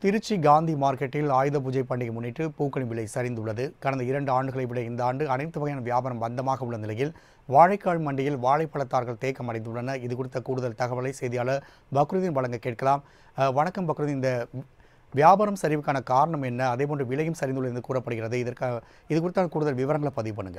திருச்சி காந்தி மார்க்கெட்டில் ஆயுத பூஜை பண்டிகை முன்னிட்டு பூக்களின் விலை சரிந்துள்ளது கடந்த இரண்டு ஆண்டுகளை விட இந்த ஆண்டு அனைத்து வகையான வியாபாரம் மந்தமாக உள்ள நிலையில் வாழைக்காய் மண்டியில் வாழைப்பழத்தார்கள் தேக்கம் அடைந்துள்ளன இது குறித்த கூடுதல் தகவலை செய்தியாளர் பக்ருதீன் வழங்க கேட்கலாம் அஹ், வணக்கம் பக்ருதீன் இந்த வியாபாரம் சரிவுக்கான காரணம் என்ன அதேபோன்று விலையும் சரிந்துள்ளது என்று கூறப்படுகிறது இதற்காக இது குறித்த கூடுதல் விவரங்களை பதிவு பண்ணுங்க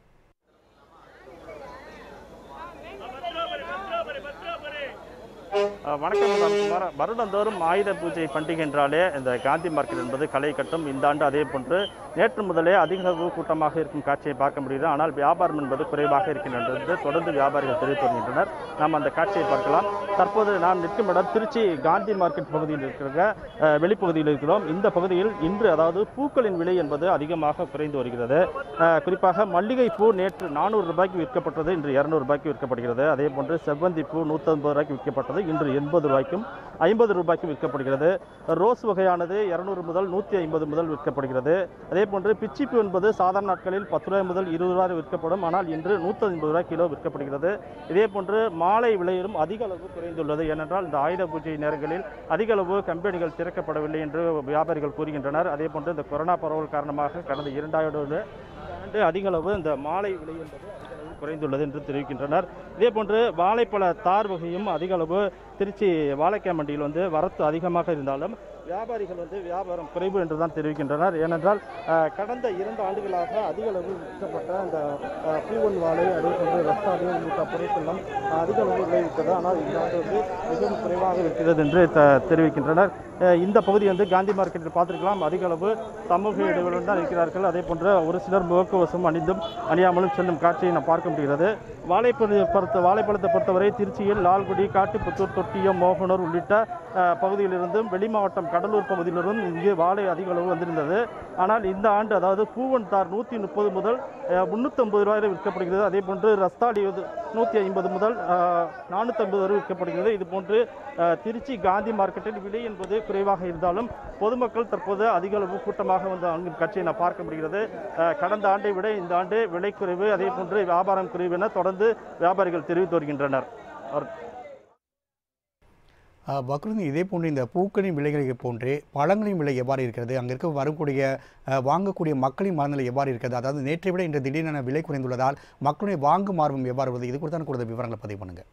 அஹ் வணக்கம் நான் குமார் வருடந்தோறும் ஆயுத பூஜை பண்டிகை என்றாலே இந்த காந்தி மார்க்கெட் என்பது களை கட்டும் இந்த ஆண்டு அதே போன்று நேற்று முதலே அதிக அளவு கூட்டமாக இருக்கும் காட்சியை பார்க்க முடியுது ஆனால் வியாபாரம் என்பது குறைவாக இருக்கின்றது என்று தொடர்ந்து வியாபாரிகள் தெரிவித்து வருகின்றனர் நாம் அந்த காட்சியை பார்க்கலாம் தற்போது நாம் நிற்கும் இடம் திருச்சி காந்தி மார்க்கெட் பகுதியில் இருக்கிற அஹ், வெளிப்பகுதியில் இருக்கிறோம் இந்த பகுதியில் இன்று அதாவது பூக்களின் விலை என்பது அதிகமாக குறைந்து வருகிறது அஹ், குறிப்பாக மல்லிகை பூ நேற்று நானூறு ரூபாய்க்கு விற்கப்பட்டது இன்று இரநூறு ரூபாய்க்கு விற்கப்படுகிறது அதே போன்று செவ்வந்தி பூ நூற்றம்பது ரூபாய்க்கு விற்கப்பட்டது இன்று எண்பது ரூபாய்க்கும் ஐம்பது ரூபாய்க்கும் விற்கப்படுகிறது ரோஸ் வகையானது இரநூறு முதல் நூற்றி ஐம்பது முதல் விற்கப்படுகிறது அதே போன்று பிச்சிப்பூ என்பது சாதாரண நாட்களில் பத்து ரூபாய் முதல் இருபது ரூபாய் விற்கப்படும் ஆனால் இன்று நூற்றி ஐம்பது ரூபாய் கிலோ விற்கப்படுகிறது இதே போன்று மாலை விலையிலும் அதிக அளவு குறைந்துள்ளது ஏனென்றால் இந்த ஆயுத பூஜை நேரங்களில் அதிக அளவு கம்பெனிகள் திறக்கப்படவில்லை என்று வியாபாரிகள் கூறுகின்றனர் அதே போன்று இந்த கொரோனா பரவல் காரணமாக கடந்த இரண்டாயிரம் ஆண்டு அதிக அளவு இந்த மாலை விலை என்பது அதிக அளவு குறைந்துள்ளது என்று தெரிவிக்கின்றனர் இதே போன்று வாழைப்பழ தார் வகையும் அதிக அளவு திருச்சி வாழைக்காய் மண்டியில் வந்து வரத்து அதிகமாக இருந்தாலும் வியாபாரிகள் வந்து வியாபாரம் குறைவு என்று தான் தெரிவிக்கின்றனர் ஏனென்றால் அஹ், கடந்த இரண்டு ஆண்டுகளாக அதிக அளவு விற்கப்பட்ட அந்த அஹ், பூவன் வாழை அதே போன்று ரஸ்தாலி உள்ளிட்ட பொருட்களெல்லாம் அதிக அளவு விளைவித்தது ஆனால் இந்த ஆண்டு வந்து மிகவும் குறைவாக இருக்கிறது என்று த- தெரிவிக்கின்றனர் அஹ், இந்த பகுதி வந்து காந்தி மார்க்கெட்டில் பார்த்திருக்கலாம் அதிக அளவு சமூக இடைவெளியுடன் தான் இருக்கிறார்கள் அதே போன்று ஒரு சிலர் முகக்கவசம் அணிந்தும் அணியாமலும் செல்லும் காட்சியை நாம் பார்க்க முடிகிறது வாழைப்பழ பொறுத்த வாழைப்பழத்தை பொறுத்தவரை திருச்சியில் லால்குடி காட்டுப்புத்தூர் தொட்டியம் மோகனூர் உள்ளிட்ட அஹ், பகுதியிலிருந்தும் வெளி மாவட்டம் கடலூர் பகுதியிலிருந்தும் இங்கு வாழை அதிக அளவு வந்திருந்தது ஆனால் இந்த ஆண்டு அதாவது பூவன் தார் நூற்றி முப்பது முதல் முந்நூற்றம்பது ரூபாய் வரை விற்கப்படுகிறது அதே போன்று ரஸ்தாலி வந்து நூற்றி ஐம்பது முதல் நானூற்றம்பது வரை விற்கப்படுகிறது இது போன்று அஹ், திருச்சி காந்தி மார்க்கெட்டில் விலை என்பது குறைவாக இருந்தாலும் பொதுமக்கள் தற்போது அதிக அளவு கூட்டமாக வந்து அங்கும் காட்சியை நான் பார்க்க முடிகிறது அஹ், கடந்த ஆண்டை விட இந்த ஆண்டு விலை குறைவு அதே போன்று வியாபாரம் குறைவு என தொடர்ந்து வியாபாரிகள் தெரிவித்து வருகின்றனர் அவர் அஹ், பக்ருதீன் இதே போன்று இந்த பூக்களின் விலைகளை போன்றே பழங்களின் விலை எவ்வாறு இருக்கிறது அங்கே இருக்க வரக்கூடிய அஹ், வாங்கக்கூடிய மக்களின் மனநிலை எவ்வாறு இருக்கிறது அதாவது நேற்றை விட இன்று திடீரென விலை குறைந்துள்ளதால் மக்களுடைய வாங்கும் ஆர்வம் எவ்வாறு உள்ளது இது குறித்தான கூடுதல் விவரங்களை பதிவு பண்ணுங்க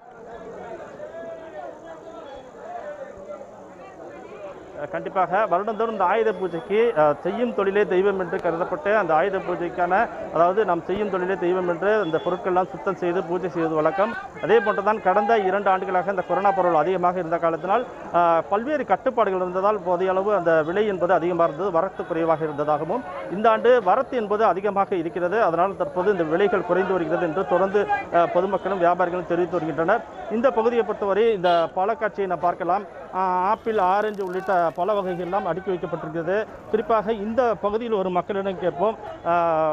அஹ் கண்டிப்பாக வருடந்தோறும் இந்த ஆயுத பூஜைக்கு அஹ், செய்யும் தொழிலே தெய்வம் என்று கருதப்பட்டு அந்த ஆயுத பூஜைக்கான அதாவது நாம் செய்யும் தொழிலே தெய்வம் என்று அந்த பொருட்கள்லாம் சுத்தம் செய்து பூஜை செய்வது வழக்கம் அதே போன்று தான் கடந்த இரண்டு ஆண்டுகளாக இந்த கொரோனா பரவல் அதிகமாக இருந்த காலத்தினால் அஹ், பல்வேறு கட்டுப்பாடுகள் இருந்ததால் போதிய அளவு அந்த விலை என்பது அதிகமாக இருந்தது வரத்து குறைவாக இருந்ததாகவும் இந்த ஆண்டு வரத்து என்பது அதிகமாக இருக்கிறது அதனால் தற்போது இந்த விலைகள் குறைந்து வருகிறது என்று தொடர்ந்து அஹ், பொதுமக்களும் வியாபாரிகளும் தெரிவித்து வருகின்றனர் இந்த பகுதியை பொறுத்தவரை இந்த பழக்காட்சியை நாம் பார்க்கலாம் ஆஹ், ஆப்பிள் ஆரஞ்சு உள்ளிட்ட பல வகைகள் எல்லாம் அடுக்கி வைக்கப்பட்டிருக்கிறது குறிப்பாக இந்த பகுதியில் ஒரு மக்களிடம் கேட்போம் ஆஹ்,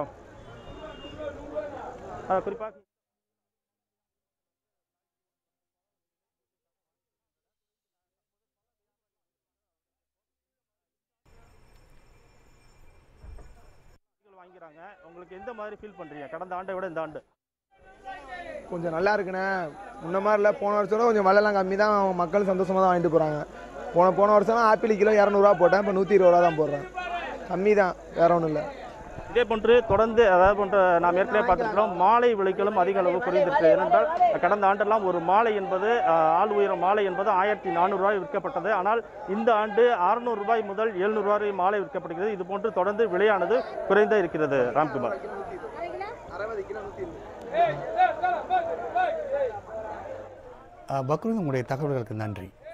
ஆஹ், குறிப்பாக வாங்கிறாங்க உங்களுக்கு எந்த மாதிரி ஃபீல் பண்றீங்க கடந்த ஆண்டை விட இந்த ஆண்டு கொஞ்சம் நல்லா இருக்குண்ணே முன்ன மாதிரி இல்லை போன வருஷம் கொஞ்சம் விலைலாம் கம்மி தான் மக்கள் சந்தோஷமாக தான் வாங்கிட்டு போகிறாங்க போன போன வருஷம் ஆப்பிள் கிலோ இரநூறுவா போட்டேன் இப்போ நூற்றி இருபது ரூபா தான் போடுறேன் கம்மி தான் வேற ஒன்றும் இல்லை இதே போன்று தொடர்ந்து அதாவது போன்ற நாம் ஏற்கனவே பார்த்திருக்கிறோம் மாலை விலைகளும் அதிக அளவு குறைந்திருக்கு ஏனென்றால் கடந்த ஆண்டெல்லாம் ஒரு மாலை என்பது ஆஹ், ஆள் உயரம் மாலை என்பது ஆயிரத்தி நானூறுரூவாய் விற்கப்பட்டது ஆனால் இந்த ஆண்டு அறுநூறு ரூபாய் முதல் எழுநூறு ரூபாய் வரை மாலை விற்கப்படுகிறது இது போன்று தொடர்ந்து விலையானது குறைந்தே இருக்கிறது ராம்குமார் அஹ், பக்ருதீன் உங்களுடைய தகவல்களுக்கு நன்றி